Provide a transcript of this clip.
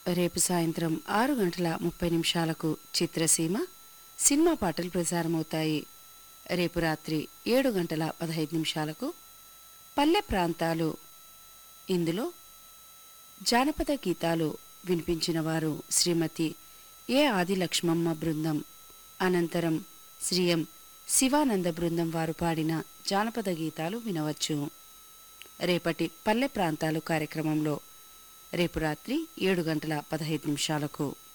రేపు సాయంత్రం ఆరు గంటల ముప్పై నిమిషాలకు చిత్రసీమ సినిమా పాటలు ప్రసారమవుతాయి రేపు రాత్రి ఏడు గంటల పదహైదు నిమిషాలకు పల్లె ప్రాంతాలు ఇందులో జానపద గీతాలు వినిపించిన వారు శ్రీమతి ఏ ఆదిలక్ష్మమ్మ బృందం అనంతరం శ్రీ ఎం శివానంద బృందం వారు పాడిన జానపద గీతాలు వినవచ్చు రేపటి పల్లె ప్రాంతాలు కార్యక్రమంలో రేపు రాత్రి ఏడు గంటల పదహైదు నిమిషాలకు